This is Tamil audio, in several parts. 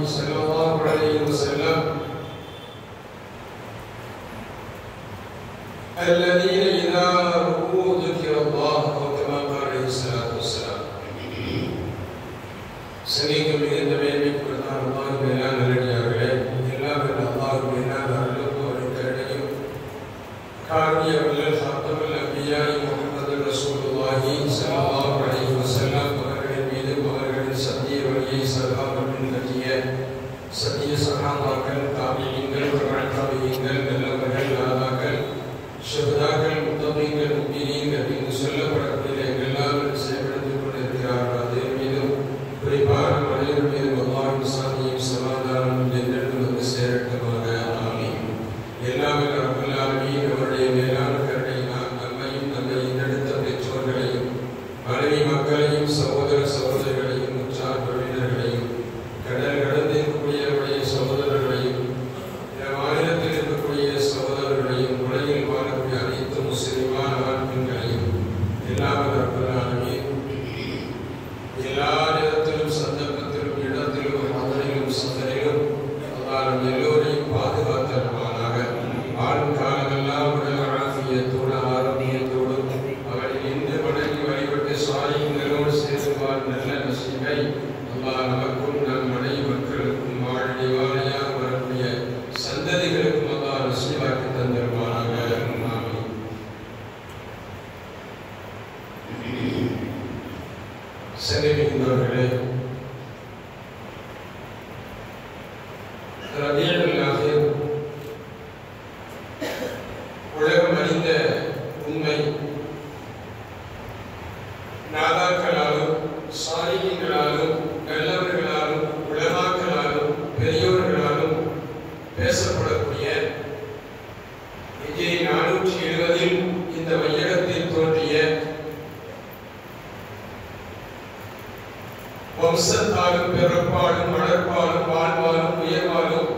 صلى الله عليه وسلم الذين إذا رؤوا ذكر الله أو كما قال عليه الصلاة والسلام சங்கீகம் மிகுந்த மேன்மை கொடுத்தார் அல்லாஹ் மேலான நல்லடியார்களே எல்லாம் வல்ல அல்லாஹ் மேலான அருளுக்கு அளித்தடையும் காரணிய வல்லல் சாத்தவல் அம்பியாய் முகமது ரசூலுல்லாஹி ஸல்லல்லாஹு அலைஹி வஸல்லம் அவர்களின் மீது அவர்களின் சத்திய வழியை சகாபம் பின்பற்றிய சத்திய சகாபாக்கள் தாபியங்கள் தாபியங்கள் நல்லவர்கள் நாதாக்கள் ஷுஹதாக்கள் முத்தமீங்கள் முக்மீனீங்கள் என்று சொல்லப்படக்கூடிய எங்கெல்லாம் செயல்படுத்திக் கொண்டிருக்கிறார்கள் அதே மீதும் குறிப்பாக மனிதர் மீது அல்லாஹின் சாந்தியும் சமாதானமும் என்றென்று வந்து சேரட்டுமாக ஆமீன் எல்லாம் வல்ல ரப்பல் ஆலமீன் அவருடைய மேலான கருணையினால் நம்மையும் நம்மை ஈன்றெடுத்த பெற்றோர்களையும் மனைவி மக்களையும் சகோதர சகோதரிகளையும் உற்றார் உறவினர்களையும் கடல் கடந்து இருக்கக்கூடியவருடைய சகோதரர்களையும் பிற மாநிலத்தில் இருக்கக்கூடிய சகோதரர்களையும் உலகில் வாழக்கூடிய அனைத்து முஸ்லிமான ஆண்களையும் எல்லாம் வல்ல ரப்பல் ஆலமீன் எல்லா நேரத்திலும் சந்தர்ப்பத்திலும் இடத்திலும் மதுரையிலும் சிந்தனையிலும் அல்லாஹ் நம் எல்லோரையும் பாதுகாத்தருவானாக வாழும் காலமெல்லாம் உடல் ஆரோக்கியத்தோடு ஆரோக்கியத்தோடு அவரை இன்று வணங்கி வழிபட்டு சாயங்களோடு சேர்ந்து வாழ் நல்ல நசீபை அல்லாஹ் நமக்கும் நம் மனைவி மக்களுக்கும் வாழி வாழையாக வரக்கூடிய சந்ததிகளுக்கும் அல்லாஹ் நசீபாக்கி தந்திருவானாக ஆமீன் சென்னைமிகுந்தவர்களே ரபியுல் ஆஹிர் உலகம் அறிந்த உண்மை நாதாக்களாலும் சாலிகளாலும் நல்லவர்களாலும் உலமாக்களாலும் பெரியோர்களாலும் பேசப்படக்கூடிய விஜய் நானூற்றி எழுபதில் இந்த மையகத்தில் தோன்றிய வம்சத்தாலும் பிறப்பாலும் வளர்ப்பாலும் வாழ்வாலும் உயர்வாலும்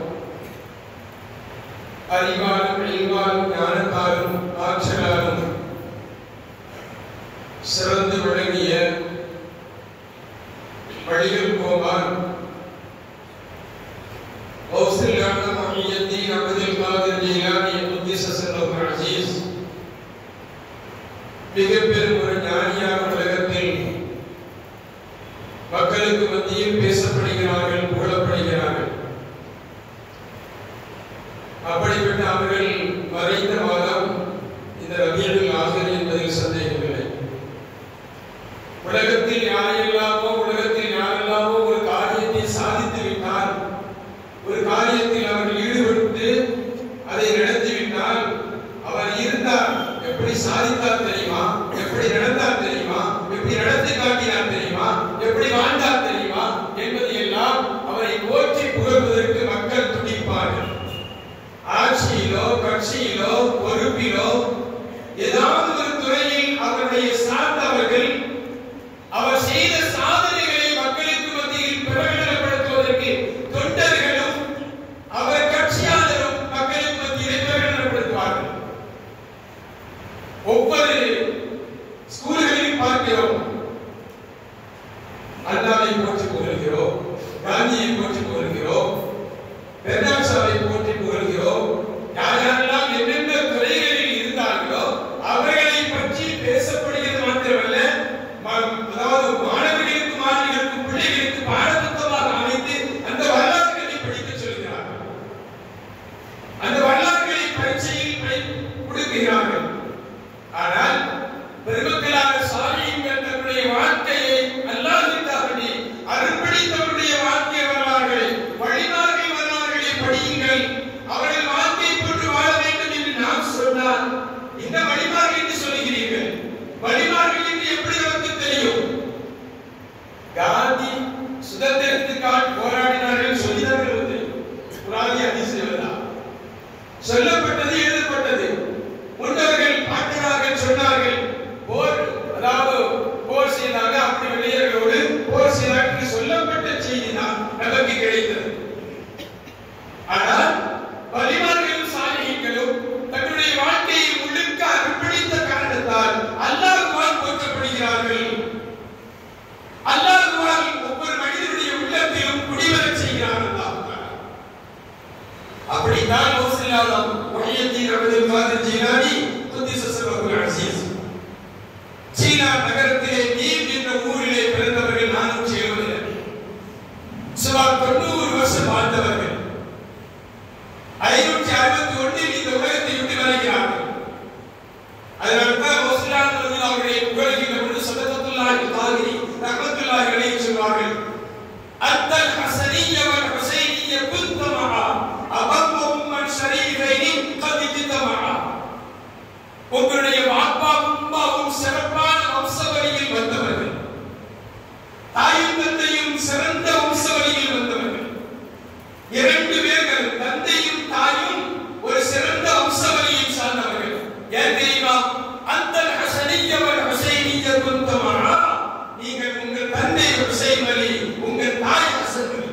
அறிவாலும் இல்வாலும் ஞானத்தாலும் ஆற்றலாலும் சிறந்து விளங்கிய வழிகள் கோமான் கௌசல்யான மொழியத்தீன் அபதில் காதர் ஜீலானி குத்திச செல்வம் அசீஸ் மிக பெரும் ஒரு ஞானியாக உலகத்தில் மக்களுக்கு மத்தியில் பேசப்படுகிறார்கள் புகழப்படுகிறார்கள் அப்படிப்பட்ட அவர்கள் மறைந்த மாதம் இந்த ரபியுல் ஆகிர் என்பதில் சந்தேகமில்லை உலகத்தில் யாரெல்லாமோ உலகத்தில் யாரெல்லாமோ ஒரு காரியத்தை சாதித்து விட்டால் ஒரு காரியத்தில் அவர்கள் ஈடுபட்டு அதை நடத்தி விட்டால் அவர் இருந்தார் எப்படி சாதித்தார் தெரியுமா எப்படி நடந்தார் தெரியுமா எப்படி நடத்தி காட்டினார் தெரியுமா எப்படி வாழ்ந்தார் தெரியுமா என்பது எல்லாம் அவரை போற்றி புகழ்வதற்கு மக்கள் துடிப்பார்கள் ஆட்சியிலோ கட்சியிலோ பொறுப்பிலோ ஏதாவது ஒரு துறையில் அவருடைய சார்ந்தவர்கள் அவர் செய்த சாதனைகளை மக்களுக்கு மத்தியில் பிரகடனப்படுத்துவதற்கு தொண்டர்களும் அவர் கட்சியாளரும் மக்களுக்கு மத்தியில் பிரகடனப்படுத்துவார்கள் ஒவ்வொரு ஸ்கூல்களில் பார்க்கிறோம் அண்ணாவை போற்றி புகழ்கிறோம் காந்தியை போற்றி புகழ்கிறோம் பெருநாசாவை போற்றி புகழ்கிறோம் யார் யாரெல்லாம் என்னென்ன துறைகளில் இருந்தார்களோ அவர்களை பற்றி பேசப்படுகிறது மாத்திரமல்ல ம- அதாவது மாணவர்களுக்கு மாணவிகளுக்கு பிள்ளைகளுக்கு பாடப்புத்தகமாக அமைத்து அந்த வரலாறுகளை படிக்க சொல்கிறார்கள் அந்த வரலாறுகளை பரீட்சையில் படி- கொடுக்கிறார்கள் ஆனால் பெருமக்களான சாலியங்கள் தன்னுடைய வாழ்க்கையை அல்லாஹ்விற்காகவே அர்ப்பணித்தவருடைய வாழ்க்கை வரலாறுகளை வழிமார்கள் வரலாறுகளை படியுங்கள் அவர்கள் வாழ்க்கை போன்று வாழ வேண்டும் என்று நாம் சொன்னால் இந்த வழிமார்கள் என்று சொல்லுகிறீர்கள் வழிமார்கள் என்று எப்படி நமக்கு தெரியும் காந்தி சுதந்திரத்துக்காக போராடினார்கள் சொல்லிதான் வந்து புராதி அதிசயம் சொல்லப்பட்டது எழுதப்பட்டது முன்னவர்கள் பாட்டனார்கள் சொன்னார்கள் போர் அதாவது போர் செய்தாங்க அப்படி வெள்ளையர்களோடு போர் செய்தாங்க என்று சொல்லப்பட்ட செய்தி தான் நமக்கு கிடைத்தது ஆனால் வலிமார்களும் சாலிகளும் தங்களுடைய வாழ்க்கையை முழுக்க அர்ப்பணித்த காரணத்தால் அல்லாஹ்வால் போற்றப்படுகிறார்கள் அல்லாஹ்வால் ஒவ்வொரு மனிதனுடைய உள்ளத்திலும் வழியிலும் சிறந்த வம்ச வழியில் வந்தவர்கள் இரண்டு பேர்கள் தந்தையும் தாயும் ஒரு சிறந்த வம்ச வழியை சார்ந்தவர்கள் ஏன் தெரியுமா அந்த ஹசனியவன் ஹுசைனிய குந்தமானா நீங்கள் உங்கள் தந்தை ஹுசைன் வழி உங்கள் தாய் ஹசன் வழி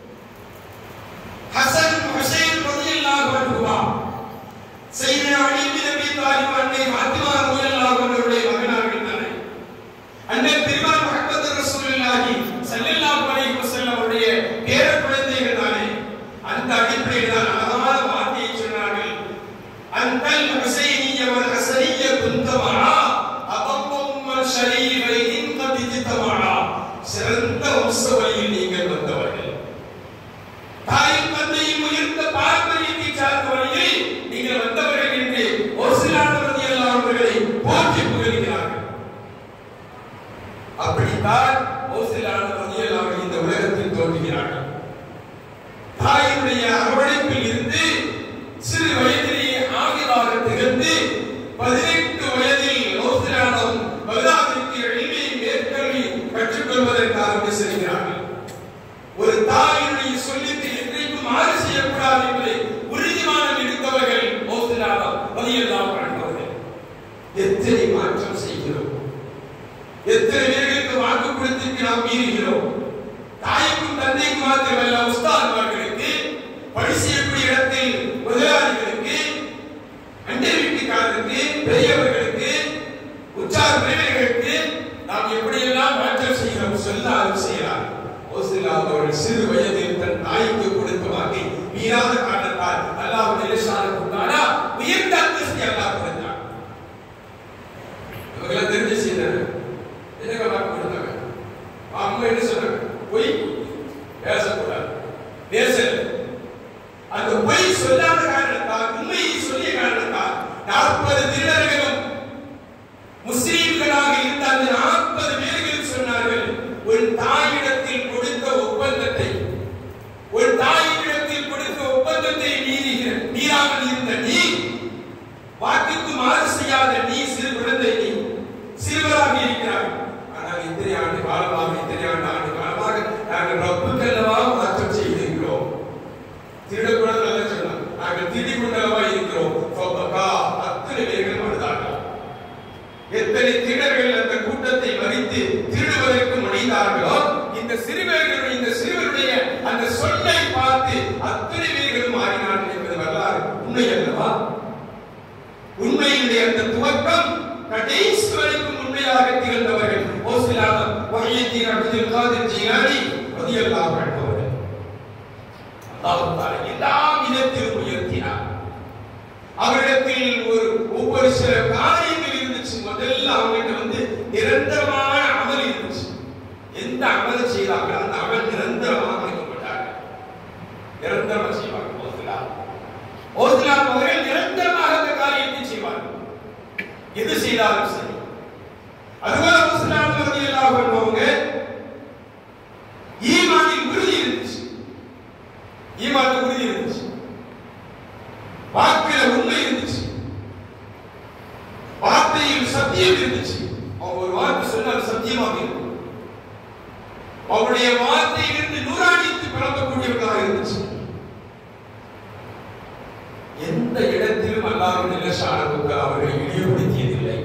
ஹசன் ஹுசைன் ரலியல்லாஹு அன்ஹுமா சையதுனா அலி பின் அபி தாலிப் அன்னை ஃபாத்திமா ரலியல்லாஹு அன்ஹுடைய மகனார்கள் தானே அன்னை பெருமாள் முஹம்மது ரசூலுல்லாஹி ஸல்லல்லாஹு அலைஹி வஸல்லம் உடைய பேர குழந்தைகள் தானே அந்த அடிப்படையில் தான் அழகான வார்த்தையை சொன்னார்கள் அந்தல் ஹுசைனிய வல் ஹசனிய குந்தமா அபம்ம ஷரீரைன் கத் இஜ்தமா சிறந்த வம்ச வழியில் நீங்கள் வந்தவர்கள் தாயும் தந்தையும் உயர்ந்த பாரம்பரியத்தை சார்ந்த வழியில் நீங்கள் வந்தவர்கள் என்று ஒரு சிலானவரதி எல்லாம் அவர்களை போற்றி புகழ்கிறார்கள் அப்படித்தான் ஒரு சிலானவரதி எல்லாம் இந்த உலகத்தில் தோன்றுகிறார்கள் தாயினுடைய அரவணைப்பில் இருந்து சிறு வயதிலேயே ஆகியதாக திகழ்ந்து பதினெட்டு வயதில் ஓசிலானம் பகதாதிற்கு எளிமை மேற்கல்வி கற்றுக்கொள்வதற்காக செல்கிறார்கள் ஒரு தாயினுடைய சொல்லிற்கு என்றைக்கும் மாறு செய்யக்கூடாது என்பதை உறுதிமானம் எடுத்தவர்கள் ஓசிலானம் பதியெல்லாம் வாழ்ந்தவர்கள் எத்தனை மாற்றம் செய்கிறோம் எத்தனை பேர்களுக்கு வாக்கு கொடுத்திருக்கு நாம் மீறுகிறோம் தாய்க்கும் தந்தைக்கும் மாத்திரமல்ல உஸ்தாத்மார்களுக்கு பணி செய்யக்கூடிய இடத்தில் முதலாளிகளுக்கு அண்டை வீட்டுக்காரருக்கு பெரியவர்களுக்கு உற்சாக உறவினர்களுக்கு நாம் எப்படியெல்லாம் மாற்றம் செய்கிறோம் சொல்லாலும் செய்யலாம் ஓசிலால் அவர்கள் சிறு வயதில் தன் தாய்க்கு கொடுத்த வாக்கை மீறாத காரணத்தால் அல்லாஹ் நிலைசான கொடுத்தானா உயர்ந்த அந்தஸ்தை அல்லாஹ் கொடுத்தான் இவங்கெல்லாம் தெரிஞ்ச செய்தாங்க என்னங்க வாக்கு கொடுத்தாங்க அம்மா என்ன சொன்னாங்க பொய் பேசக்கூடாது பேசல அந்த பொய் சொல்லாத காரணத்தால் உண்மையை சொல்லிய காரணத்தால் நாற்பது திருடர்களும் முஸ்லீம்களாக இருந்த அந்த நாற்பது பேர்களும் சொன்னார்கள் உன் தாயிடத்தில் கொடுத்த ஒப்பந்தத்தை உன் தாயிடத்தில் கொடுத்த ஒப்பந்தத்தை மீறுகிற மீறாமல் இருந்த நீ வாக்குக்கு மாறு செய்யாத நீ சிறு குழந்தை நீ சிறுவராக இருக்கிறாய் ஆனால் இத்தனை ஆண்டு காலமாக இத்தனை ஆண்டு ஆண்டு காலமாக நாங்கள் ரப்புக்கல்லவா மாற்றம் செய்திருக்கிறோம் திருடக்கூடாது நல்லா சொன்னாங்க நாங்கள் திருடி கொண்டவா இருக்கிறோம் ஃபபகா. அத்தனை பேர்கள் அழுதார்கள் எத்தனை திருடர்கள் அந்த கூட்டத்தை மறித்து திருடுவதற்கு முனைந்தார்களோ இந்த சிறுவர்கள் இந்த சிறுவருடைய அந்த சொல்லை பார்த்து அத்தனை பேர்களும் மாறினார்கள் என்பது வரலாறு உண்மை அல்லவா உண்மையினுடைய அந்த துவக்கம் கடைசி வரைக்கும் உண்மையாக திகழ்ந்தவர்கள் ஓசிலான வகையத்தீர் அப்துல் காதிர் ஜிலானி ரலியல்லாஹு அன்ஹு அவர்கள் அல்லாஹ் தஆலா எல்லா விதத்திலும் உயர்த்தினார் அவரிடத்தில் ஒரு ஒவ்வொரு சில காரியங்கள் இருந்துச்சு முதல்ல அவங்ககிட்ட வந்து நிரந்தரமான அமல் இருந்துச்சு எந்த அமலை செய்தாங்களோ அந்த அமல் நிரந்தரமாக அமைக்கப்பட்டார்கள் நிரந்தரமா செய்வாங்க ஓசிலா ஓசிலா அவர்கள் நிரந்தரமாக அந்த காரியத்தை செய்வார்கள் எது செய்தாலும் சரி அதுபோல முஸ்லிம் ரலியல்லாஹு அன்ஹு அவங்க ஈமானில் உறுதி இருந்துச்சு ஈமான்ல உறுதி இருந்துச்சு வாக்கில உண்மை இருந்துச்சு வார்த்தையில் சத்தியம் இருந்துச்சு அவங்க ஒரு வார்த்தை சொன்னால் சத்தியமாக இருக்கும் அவருடைய வார்த்தையிலிருந்து நூறாணித்து பிறக்கக்கூடியவர்களாக இருந்துச்சு எந்த இடத்திலும் அல்லாஹ் நிலசானவுக்கு அவர்களை இழிவுபடுத்தியதில்லை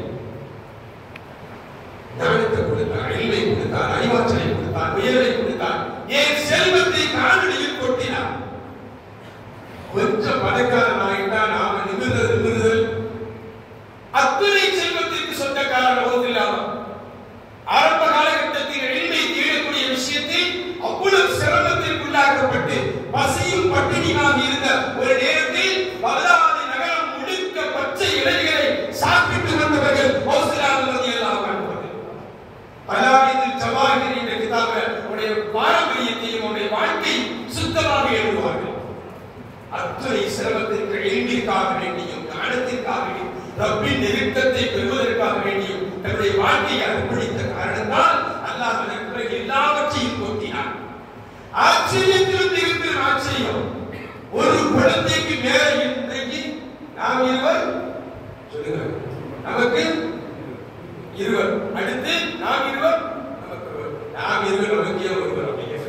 ஞானத்தை கொடுத்தான் அறிவை கொடுத்தான் அறிவாற்றலை கொடுத்தான் உயர்வை கொடுத்தான் ஏன் செல்வத்தை காணொலியில் கொட்டினான் கொஞ்சம் பணக்காரன் ஆகிட்டா நாம நிமிர்தல் நிமிர்தல் அத்தனை செல்வத்திற்கு சொந்தக்காரன் போதில்லாமல் ஆரம்ப காலகட்டத்தில் எளிமை தேடக்கூடிய விஷயத்தில் அவ்வளவு சிரமத்திற்குள்ளாக்கப்பட்டு பசியும் பட்டினியாக இருந்த ஒரு நேரத்தில் பகதாதி நகரம் முழுக்க பச்சை இலைகளை சாப்பிட்டு வந்தவர்கள் மௌசிலானது எல்லாம் காண்பது பலாயிதில் ஜவாஹிர் என்ற கிதாப உடைய பாரம்பரியத்தையும் உடைய வாழ்க்கை சுத்தமாக எழுதுவார்கள் அத்தனை சிரமத்திற்கு எளிமைக்காக வேண்டியும் ஞானத்திற்காக வேண்டியும் ரப்பின் நெருக்கத்தை பெறுவதற்காக வேண்டியும் தன்னுடைய வாழ்க்கையை அர்ப்பணித்த காரணத்தால் அல்லாஹ் எனக்கு எல்லாவற்றையும் கொட்டினான் ஆச்சரியத்திலும் இருக்கிற ஆச்சரியம் ஒரு குழந்தைக்கு மேல இன்றைக்கு நாம் இருவர் சொல்லுங்க நமக்கு இருவர் அடுத்து நாம் இருவர் நமக்கு ஒருவர். நாம் இருவர் நமக்கு ஏன் ஒருவர் அப்படிங்க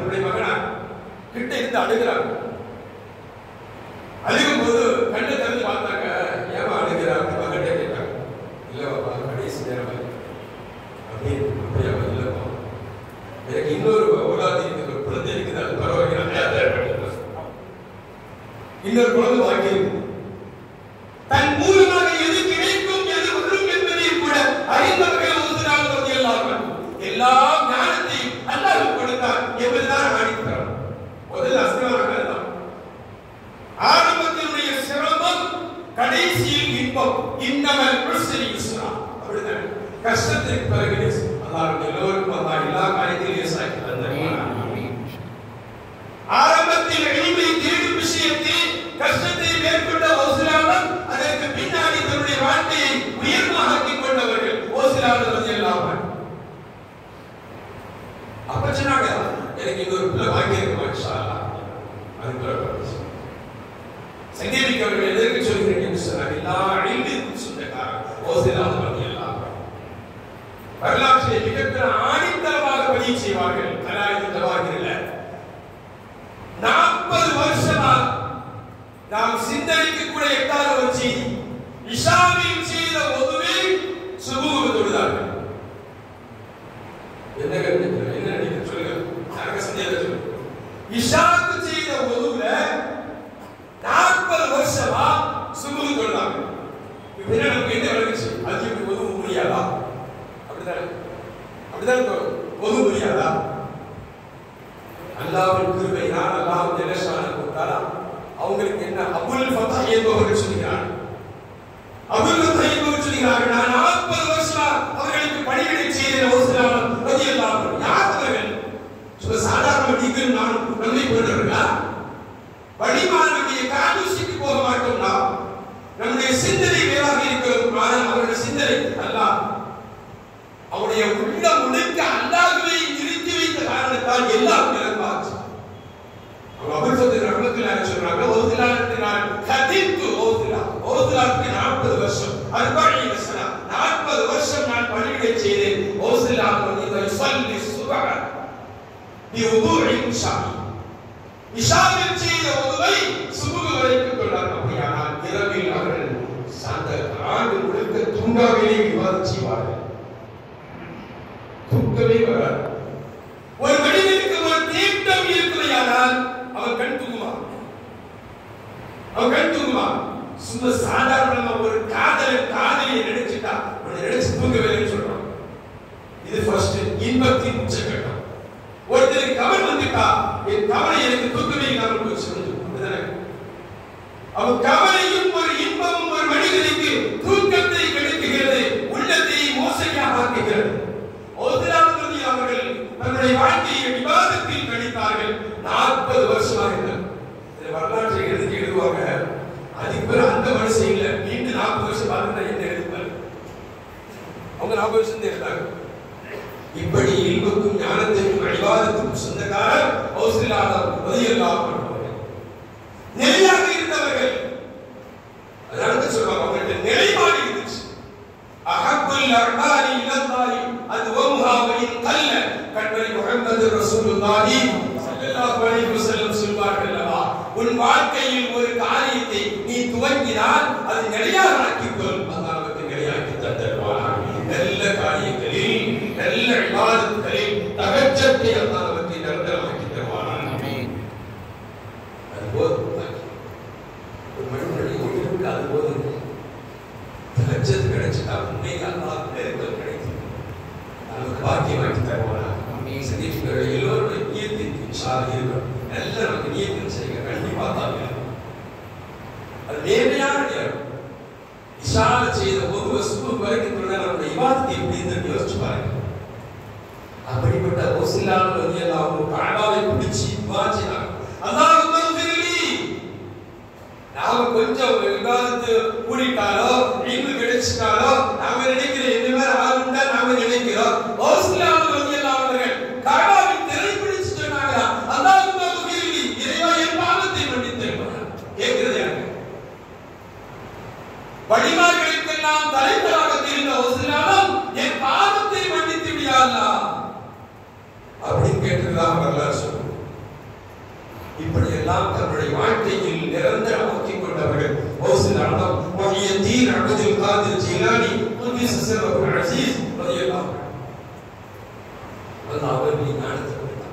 தன்னுடைய மகனார் கிட்ட இருந்து அழுகிறாங்க அழுகும் போது கண்ணை திறந்து பார்த்தாங்க ஏமா அழுகிறாங்க மகன்கிட்ட கேட்டாங்க இல்லப்பா கடைசி நேரம் ஆயிடுச்சு. அப்படின்னு அப்படியா இல்லப்பா எனக்கு இன்னொரு ஓடாதி இருக்குது ஒரு குழந்தை இருக்குது அது பரவாயில்லை நான் தயாரிப்பேன். இன்னொரு குழந்தை வாங்கி இருக்குது தன் மூலமாக எது கிடைக்கும் எது வரும் என்பதை கூட அறிந்தவர்கள் ஒருத்தராக வந்து எல்லாரும் எல்லா ஞானத்தையும் அல்லாஹ் கொடுத்தார் என்பதுதான் அடித்தரம் முதல்ல அஸ்திவாரங்கள் தான் ஆரம்பத்தினுடைய சிரமம் கடைசியில் இன்பம் இன்னமல் உஸ்ரி யுஸ்ரா அப்படிதான் கஷ்டத்திற்கு பிறகு லேசு. அல்லாஹ் எல்லோருக்கும் அல்லாஹ் எல்லா காரியத்திலும் லேசாக்கி தந்தார் ஆரம்பத்தில் எளிமை தேடும் விஷயத்தில் கஷ்டத்தை மேற்கொண்ட ஓசிலாளர் அதற்கு பின்னாடி தன்னுடைய வாழ்க்கையை உயர்வாக ஆக்கிக் கொண்டவர்கள் ஓசிலாளர் வந்து இல்லாமல் அப்ப சொன்னாங்க எனக்கு இன்னொரு பிள்ளை வாங்கியிருக்க மாட்டா அது சங்கீதிக்கு அவர்கள் எதற்கு சொல்கிறேன் என்று சொன்னார் எல்லா அழிவிற்கும் சொந்தக்காரர் ஓசிலாளர் வந்து இல்லாமல் வரலாற்றிலே மிகப்பெரிய ஆணித்தரமாக பதிவு செய்வார்கள் கலாயுத தவாகிரில் நாற்பது வருஷமா நாம் சிந்தனைக்கு கூட எட்டாத ஒரு செய்தி இஷாவில் செய்த ஒதுவே சுபூக தொழுதார்கள் என்ன கருத்து என்ன நினைக்கிற சொல்லுங்க யாருக்கு சந்தேகம் சொல்லுங்க இஷாவுக்கு செய்த ஒதுவுல நாற்பது வருஷமா சுபூக தொழுதாங்க இப்ப என்ன நமக்கு என்ன விளங்குச்சு அது இப்படி ஒதுவு முடியாதா அப்படிதானே அப்படிதானே ஒதுவு முடியாதா அல்லாவின் கிருபையினால் அல்லாஹ் ஜெலஷான கொடுத்தாரா அவங்களுக்கு என்ன அபுல் ஃபதா என்பவர்கள் சொல்கிறார் அபுல் ஃபதா என்பவர்கள் சொல்கிறார்கள் நான் நாற்பது வருஷமா அவர்களுக்கு பணிவிடை செய்த ஒரு சில ரதியல்லாஹு யார் அவர்கள் சும்மா சாதாரண நீங்களும் நானும் நம்மை போன்றவர்களா வழிமாறனுடைய காதூசிக்கு போக மாட்டோம் நாம் நம்முடைய சிந்தனை வேறாக இருக்கிறோம் ஆனால் அவருடைய சிந்தனை அல்லாஹ் அவருடைய உள்ள முழுக்க அல்லாஹ்வை நிறுத்தி வைத்த காரணத்தால் எல்லாம் நிரம்பாச்சு அவங்க அபிர்சத்து ரஹமத்துல்லாஹி சொல்றாங்க ஓதுலாக்கு நான் கதித்து ஓதுலா ஓதுலாக்கு 40 வருஷம் அர்பஈன சனா 40 வருஷம் நான் பணிவிடை செய்தேன் ஓதுலா வந்து யுஸல்லி சுபஹ பி வுதுஇ இஷாமி இஷாவில் செய்த உதவை சுபுகு வரைக்கும் கொண்டார் அப்படியானால் இரவில் அவர்கள் சாந்த ஆண்டு முழுக்க தூங்காமலே விவாதம் செய்வார்கள் தூக்கமே வராது ஒரு மனிதனுக்கு ஒரு தீட்டம் இருக்குமையானால் அவன் கண் தூங்குமா அவன் கண் தூங்குமா சும்மா சாதாரணமா ஒரு காதலன் காதலியை நினைச்சுட்டா அவனை நினைச்சு தூங்கவில்லைன்னு சொல்றான் இது ஃபர்ஸ்ட் இன்பத்தின் உச்சக்கட்டம் ஒருத்தருக்கு கவல் வந்துட்டா என் கவலை எனக்கு தூக்கமே இல்லாமல் போச்சு அப்படிதானே அவன் கவலையும் ஒரு இன்பமும் ஒரு மனிதனுக்கு தூக்கத்தை கெடுக்குகிறது உள்ளத்தை மோசடியாக ஆக்குகிறது ஓதுராமதி அவர்கள் தன்னுடைய வாழ்க்கையை விவாதத்தில் கழித்தார்கள் நாற்பது வருஷமாக இருந்தார் இந்த வரலாற்றை எழுதி எழுதுவாங்க அதுக்கு பிறகு அந்த மனுஷன் இல்ல மீண்டும் நாற்பது வருஷம் பார்த்துட்டா என்ன எழுதுவார் அவங்க நாற்பது வருஷம் தான் இருந்தாங்க இப்படி இல்முக்கும் ஞானத்திற்கும் அழிவாதத்துக்கும் சொந்தக்காரர் ஹவுசில்லாத உதயல்லாமல் நிலையாக இருந்தவர்கள் அதனால சொல்லுவாங்க அவங்கள்ட்ட நிலைப்பாடு இருந்துச்சு அஹப்புல் அர்பாரி இலந்தாரி அது ஓமுகாவின் கல்ல கண்மணி முகமது ரசூலுல்லாஹி ஸல்லல்லாஹு அலைஹி வஸல்லம் சொல்வார்கள் அல்லவா உன் வாழ்க்கையில் ஒரு காரியத்தை நீ துவங்கினால் அது நிலையாக ஆக்கிக்கொள் அல்லாஹ் நமக்கு நிலையாக்கி தந்தருவார் நல்ல காரியங்களில் நல்ல இபாதத்துகளில் தகச்சத்தை அல்லாஹ் நமக்கு நிரந்தரமாக்கி தருவார் அது போதும் ஒரு மனிதனுடைய உயிருக்கு அது போதும் லட்சத்து கிடைச்சிட்டா உண்மைக்கு அல்லாஹ் நெருக்கம் கிடைக்கும் நமக்கு பாக்கியமாக்கி தருவானா சதீஷ்வரர் எல்லோருடைய நியத்தின் இன்ஷால் இருக்கும் எல்லாம் நமக்கு நியத்தின் செய்ய கண்டிப்பா தாங்க அது நேர்மையான நேரம் இஷால செய்த ஒரு வசூல் வரைக்கும் கூட நம்முடைய இவாதத்தை எப்படி இருந்து யோசிச்சு பாருங்க அப்படிப்பட்ட ஓசில்லான வந்து எல்லாம் காபாவை பிடிச்சி வாச்சினாங்க அல்லாஹ் நாம கொஞ்சம் விவாதத்து கூடிட்டாலோ இன்பு கிடைச்சிட்டாலோ நாம நினைக்கிற இந்த மாதிரி ஆளுண்டா நாம நினைக்கிறோம் ஓஸ்லாம ரலியல்லாஹு அவர்கள் காபாவின் திரை பிடிச்சு சொன்னாங்க அல்லாஹ்வும்ம குஃபிர்லி இறைவா என் பாவத்தை மன்னித்து கேட்கிறது யாரு வழிமார்களுக்கெல்லாம் தலைவராக தெரிந்த ஓஸ்லாமம் என் பாவத்தை மன்னித்து விடியா அல்லாஹ் அப்படின்னு கேட்டதுதான் வரலாறு சொல்லுவோம் இப்படியெல்லாம் தன்னுடைய வாழ்க்கையில் நிரந்தரமாக்கிக் கொண்டவர்கள் ஓசில் அடம் வஹியத்தீன் அப்துல் காதிர் ஜீலானி குதிஸ் சிறப்பு அசீஸ் ரலியல்லாஹு அல்லாஹ் அவர்களின் ஞானத்தை கொடுத்தார்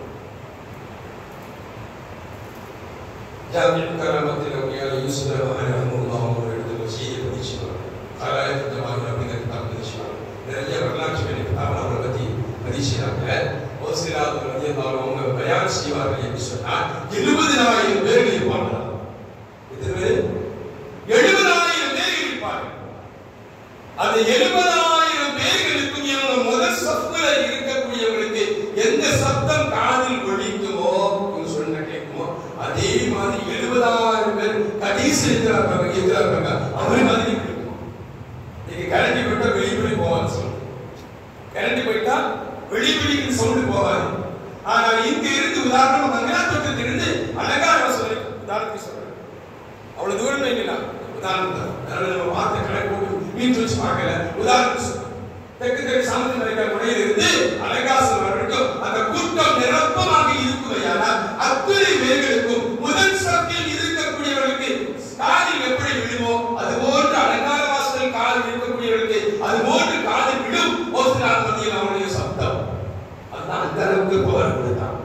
ஜாமில் கராமத்தில் அவுலியா யூசுப் ரஹ்மத்துல்லாஹி அவர்கள் எழுதிய செய்தி படிச்சுவாங்க கலாயத் ஜமால் அப்படிங்கிற கிதாப் படிச்சுவாங்க நிறைய வரலாற்று கிதாப் அவரை பத்தி படிச்சாங்க ஓசிலாத் ரலியல்லாஹு அவங்க பயான் செய்வார்கள் என்று சொன்னால் எழுபதினாயிரம் பேர்கள் இருப்பாங்க எத்தனை எழுபதாயிரம் பேர்கள் இருப்பார்கள் அந்த எழுபதாயிரம் பேர்களுக்கும் இவங்க முதல் சப்புல இருக்கக்கூடியவர்களுக்கு எந்த சத்தம் காதில் ஒழிக்குமோ இவங்க சொன்ன கேட்குமோ அதே மாதிரி எழுபதாயிரம் பேர் கடைசி இருக்கிறாங்க இருக்கிறாங்க அவரே மாதிரி இருக்குமோ நீங்க கரண்டி போயிட்டா வெளிப்படி போவான்னு சொல்லுங்க கரண்டி போயிட்டா வெளிப்படிக்கு சவுண்டு போவாது ஆனா இங்க இருந்து உதாரணமா மங்களாத்தோட்டத்தில் இருந்து அலங்கார சொல்லி உதாரணத்துக்கு சொல்றேன் அவ்வளவு தூரம் வைக்கலாம் உதாரணம் தான் அதனால நம்ம பார்த்த கணக்கு போட்டு மீன் வச்சு பார்க்கல உதாரணம் சொல்றேன். தெற்கு தெற்கு சாமி மலைக்க முனையில் இருந்து அலங்காசம் வரைக்கும் அந்த கூட்டம் நிரப்பமாக இருக்குமையானால் அத்தனை பேர்களுக்கும் முதல் சத்தில் இருக்கக்கூடியவர்களுக்கு காதில் எப்படி விழுமோ அது போன்று அலங்கார வாசல் காதில் இருக்கக்கூடியவர்களுக்கு அது போன்று காதில் விழும் ஓசிலால் மத்தியில் அவனுடைய சப்தம் அதுதான் அந்த அளவுக்கு பவர் கொடுத்தான்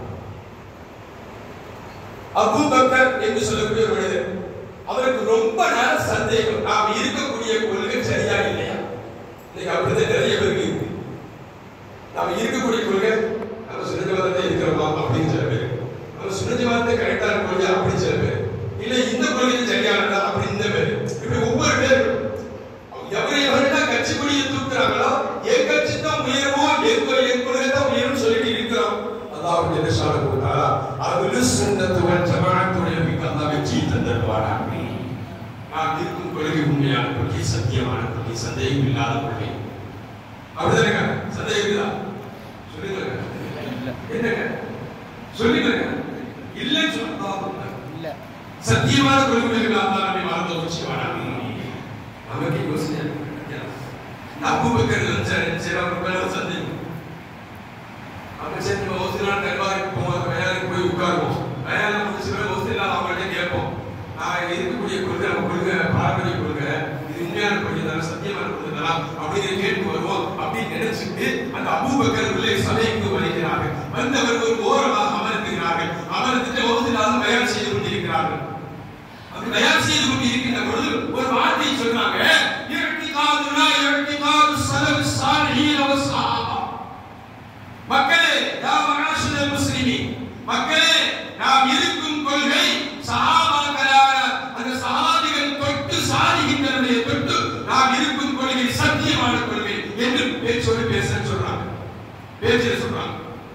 அபு பக்கர் என்று சொல்லக்கூடிய ஒரு மனிதர் அவருக்கு ரொம்ப நேர சந்தேகம் நாம் இருக்கக்கூடிய கொள்கை சரியா இல்லையா இன்னைக்கு அப்படிதான் நிறைய பேருக்கு இருக்கு நாம இருக்கக்கூடிய கொள்கை நம்ம சுனிஜ மதத்தை இருக்கிறோமா அப்படின்னு சில பேர் நம்ம சுனிஜ மதத்தை கரெக்டான கொள்கை அப்படி சில பேர் இல்ல இந்த கொள்கை சரியானதா அப்படி இந்த பேர் இப்படி ஒவ்வொரு பேர் எவரை எவரெல்லாம் கட்சி கொடியை தூக்குறாங்களோ என் கட்சி தான் உயர்வோ என் கொள்கை என் கொள்கை தான் உயரும் சொல்லிட்டு இருக்கிறோம் அல்லாஹ் ஜெனஷான கொடுத்தாரா அதுல சுண்ணத்துவன் ஜமாத்துடைய மிக்க அல்லாஹ் வெற்றி தந்தருவாரா நாம் இருக்கும் கொள்கை உண்மையான கொள்கை சத்தியமான கொள்கை சந்தேகம் இல்லாத கொள்கை அப்படிதானேங்க சந்தேகம் இருக்குதா சொல்லுங்க என்னங்க சொல்லுங்க இல்லைன்னு சொன்னா இல்ல சத்தியமான கொள்கைகள் அல்லாஹ் நம்மை வாழ்ந்த உச்சிவானா நமக்கு யோசனை அபூபக்கர் நினைச்சாரு அவர் மேல ஒரு சந்தேகம் அப்ப சரி நம்ம ஓசிலான தர்பாருக்கு போவோம் வேலைக்கு போய் உட்காருவோம் வேலை முடிச்சு போய் ஓசிலா அவங்கள்ட்ட கேட்போம் நான் இருக்கக்கூடிய கொள்கை நம்ம கொள்கை பாரம்பரிய கொள்கை இது உண்மையான கொள்கை தானே சத்தியமான கொள்கை தானா அப்படின்னு கேட்டு வருவோம் அப்படின்னு நினைச்சிட்டு அந்த அபூபக்கர் உள்ளே சபைக்கு வருகிறார்கள் வந்தவர் ஒரு ஓரமாக அமர்த்துகிறார்கள் அமர்ந்துட்டு ஓசிலாக பயணம் செய்து கொண்டிருக்கிறார்கள் அப்படி தயார் செய்து கொண்டு இருக்கின்ற பொழுது ஒரு வார்த்தை சொன்னாங்க இர்டிகாதுனா இர்டிகாது ஸலஃப் ஸாலிஹீன் வ ஸஹாபா மக்களே யா மஆஷிரல் முஸ்லிமீன் மக்களே நாம் இருக்கும் கொள்கை சஹாபாக்களான அந்த சஹாபிகள் தொட்டு சாலிஹீன்களுடைய தொட்டு நாம் இருக்கும் கொள்கை சத்தியமான கொள்கை என்று பேச்சோடு பேச சொல்றாங்க பேச்சு சொல்றாங்க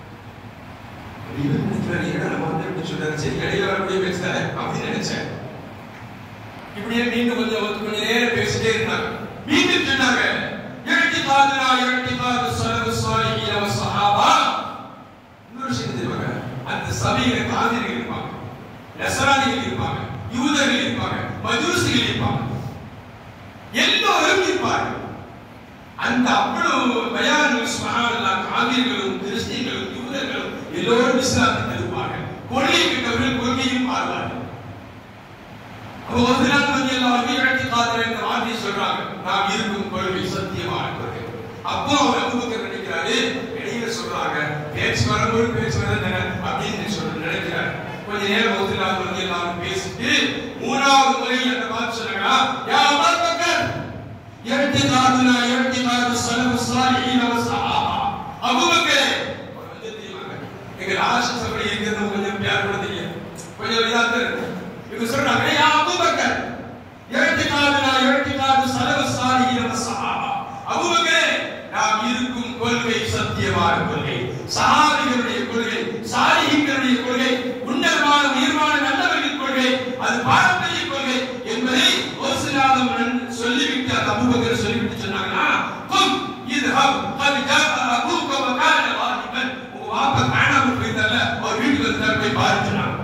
இவன் நினைக்கிறாரு, என்னடா நம்ம வந்து இப்படி சொல்றாரு, சரி இடையில வரக்கூடிய பேசுறாரு அப்படின்னு நினைச்சேன் இப்படியே மீண்டும் கொஞ்சம் வந்து கொஞ்ச நேரம் பேசிட்டே இருந்தாங்க மீண்டும் சொன்னாங்க இழட்டிகாதுனா இழட்டிகாது சலவு சாலிஹீன வ ஸஹாபா இன்னொரு விஷயம் தெரியுமாங்க அந்த சபையில காதிரிகள் இருப்பாங்க நசராணிகள் இருப்பாங்க யூதர்கள் இருப்பாங்க மஜூசிகள் இருப்பாங்க எல்லோரும் இருப்பார்கள் அந்த அவ்வளவு பயான்கள் சுபஹானல்லாஹ் காவிர்களும் கிறிஸ்டியன்களும் யூதர்களும் எல்லோரும் இஸ்லாத்தை இருப்பார்கள் கொள்கை விட்டவர்கள் கொள்கையும் மாறுவார்கள் அப்போ ஒரு நாள் வந்து எல்லாருமே இழத்தி காதல் என்ற வார்த்தையை சொல்றாங்க நாம் இருக்கும் கொள்கை சத்தியமான கொள்கை அப்போ அவர் அபுபக்கர் நினைக்கிறாரு இடையில சொல்றாங்க பேச்சு வரும்போது பேச்சு வரல அப்படின்னு சொல்ல நினைக்கிறாரு கொஞ்ச நேரம் ஒரு நாள் வந்து எல்லாரும் பேசிட்டு மூணாவது முறை அந்த பார்த்து சொன்னாங்க யா அபுபக்கர் இழத்தி காதுனா இழத்தி காது சலவு சாலிஹீன வ ஸஹாபா அபுபக்கர் அவர் வந்து தெரியுமாங்க எங்க ராஷி சபை இருக்கிறது கொஞ்சம் பேர் கூட தெரியும் கொஞ்சம் இதா இருக்கு இவங்க சொல்றாங்க யா அபூபக்கர் இழத்திகாதுனா இழத்திகாது சலவ சாலிஹீன வ ஸஹாபா அபூபக்கரே நாம் இருக்கும் கொள்கை சத்தியமான கொள்கை சஹாபிகளுடைய கொள்கை சாலிஹீன்களுடைய கொள்கை உன்னதமான உயர்வான நல்லவர்களின் கொள்கை அது பாரம்பரிய கொள்கை என்பதை ஒரு சிலாதம் சொல்லிவிட்டு அந்த அபூபக்கர் சொல்லிவிட்டு சொன்னாங்கன்னா கும் இதுஹப் قد جاء ابوك وكان غائبا உங்க வாப்பா காணாம போயிருந்தால அவர் வீட்டுக்கு வந்தார் போய் பாருங்க சொன்னாங்க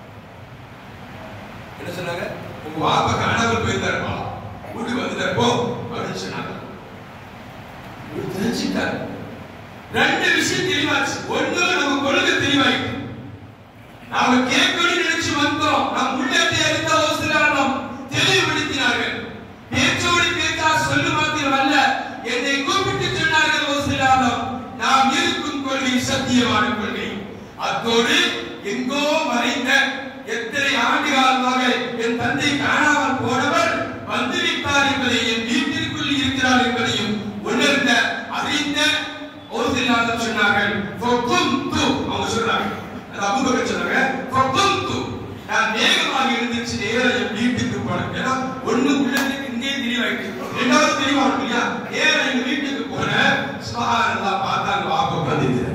என்ன சொன்னாங்க உங்க வாப்பா காணாமல் போயிருந்தாருப்பா வீட்டுக்கு வந்துட்டார் போ அப்படின்னு சொன்னாங்க இவர் தெரிஞ்சுட்டார் ரெண்டு விஷயம் தெளிவாச்சு ஒண்ணு நம்ம கொள்கை தெளிவாயிட்டு நாம கேட்கணும்னு நிகழ்ச்சி வந்தோம் நம் உள்ளத்தை அறிந்த ஒரு சிலர் நாம் தெளிவுபடுத்தினார்கள் பேச்சோடு பேச்சா சொல்லு மாத்திரம் அல்ல என்னை கூப்பிட்டு சொன்னார்கள் ஒரு சிலர் நாம் இருக்கும் கொள்கை சத்தியமான கொள்கை அத்தோடு எங்கோ மறைந்த எத்தனை ஆண்டு காலமாக என் தந்தை காணாமல் போனவர் வந்துவிட்டார் என்பதை என் வீட்டிற்குள் இருக்கிறார் என்பதையும் உணர்ந்த அறிந்த ஒரு சிலர் சொன்னார்கள் "ஃபகும்து", அவங்க சொல்றாங்க அது அபூபக்கர் சொன்னாங்க "ஃபகும்து", நான் வேகமாக எழுந்திருச்சு நேரா என் வீட்டுக்கு போனேன் ஏன்னா ஒண்ணு உள்ளத்துக்கு இங்கே தெளிவாயிட்டு ரெண்டாவது தெளிவா இருக்கு இல்லையா நேரா எங்க வீட்டுக்கு போனேன் சுபஹானல்லாஹ் பார்த்தாங்க வாப்பா பதிக்கிறார்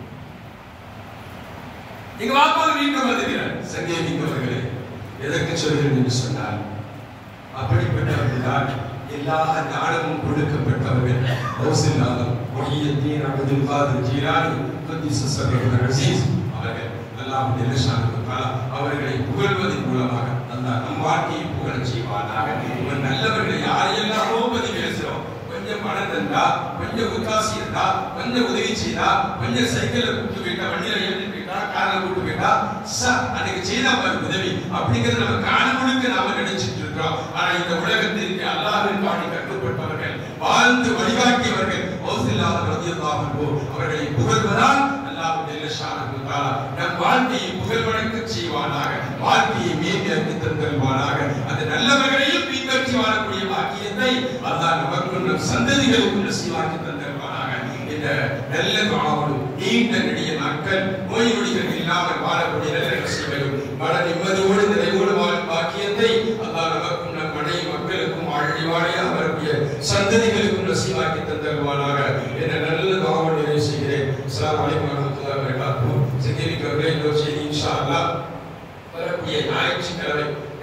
எங்க வாப்பா வீட்டுக்கு பதிக்கிறார் சங்கேமிக்கவர்களே எதற்கு சொல்கிறேன் என்று சொன்னால் அப்படிப்பட்டவர்கள்தான் எல்லா ஞானமும் கொடுக்கப்பட்டவர்கள் கௌசல்யாதம் மொழியத்தீன் அப்துல் காதர் ஜீரானி குத்திஸ் சர்வகுண ரசீஸ் அவர்கள் அல்லாஹ் நிலஷானுக்கு தாலா அவர்களை புகழ்வதன் மூலமாக அல்லாஹ் நம் வாழ்க்கையை புகழச் செய்வானாக இவன் நல்லவர்களை யாரையெல்லாமோ பத்தி பேசுறோம் கொஞ்சம் பணம் தந்தா கொஞ்சம் உத்தாசி இருந்தா கொஞ்சம் உதவி செய்தா கொஞ்சம் சைக்கிள்ல கூட்டு போயிட்டா வண்டியில ஏற்றி போயிட்டா கார்ல கூட்டு போயிட்டா ச அன்னைக்கு செய்தா பாரு உதவி அப்படிங்கறது நம்ம காண முழுக்க நாம நினைச்சிட்டு இருக்கிறோம் ஆனா இந்த உலகத்திற்கு அல்லாஹ்வின் பாடி கட்டுப்பட்டவர்கள் வாழ்ந்து வழிகாட்டியவர்கள் ஓசில்லாத ரதியல்லாஹு அவர்களை புகழ்வதால் அல்லாஹ் ஜல்லஷானஹு தஆலா நம் வாழ்க்கையை புகழ் வணக்க செய்வானாக வாழ்க்கையை மேம்படுத்தி தந்தருவானாக அந்த நல்லவர்களையும் பின்பற்றி வாழக்கூடிய பாக்கியத்தை அல்லாஹ் நமக்கும் நம் சந்ததிகளுக்கும் நசீவாக்கி தந்தருவானாக இந்த நல்ல துஆவோடு நீண்ட நெடிய நாட்கள் நோய் நொடிகள் இல்லாமல் வாழக்கூடிய நல்ல நசீவையும் மன நிம்மதியோடு நிறைவோடு வாழும் பாக்கியத்தை அல்லாஹ் நமக்கும் நம் மனை மக்களுக்கும் வாழி வாழியாக வரக்கூடிய சந்ததிகளுக்கும் நசீவாக்கி தந்தருவானாக என்ற நல்ல துஆவோடு நிறைவு செய்கிறேன் அஸ்ஸலாமு அலைக்கும் வரஹ்மத்துல்லாஹி வபரகாத்துஹு சிந்திரிக்கவர்களே இந்த ஒரு செய்தி இன்ஷா அல்லாஹ் வரக்கூடிய ஞாயிற்றுக்கிழமை